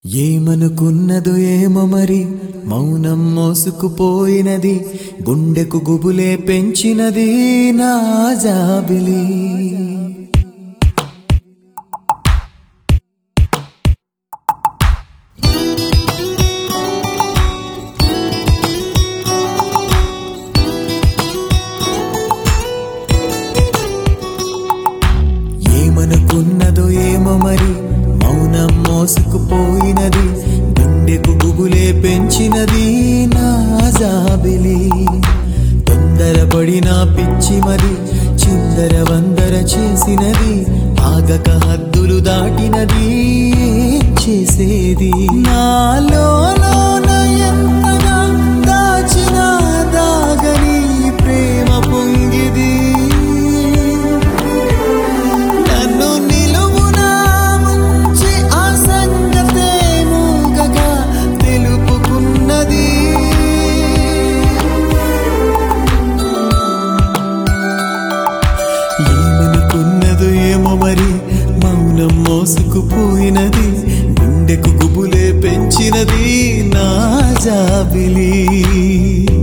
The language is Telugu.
ఏమనుకున్నదో ఏమో మరి మౌనం మోసుకుపోయినది గుండెకు గుబులే పెంచినది నా జాబిలి ఏమనుకున్నదో ఏమో మరి మౌనం మోసుకుపోయినది గుండెకు గుబులే పెంచినది నా జాబిలి తొందరపడిన పిచ్చి మరి చిందర వందర చేసినది ఆగక హద్దులు దాటినది ఏం చేసేది నాలో ఎంతగా దాచిన దాగని ప్రేమ పొంగిది నన్ను నిలువునా ముంచి ఆ సంగతే మూగగా తెలుపుకున్నది ఏమనుకున్నదో ఏమో మరి మౌనం మోసుకుపోయినది గుండెకు గుబులే పెంచినది నా జాబిలి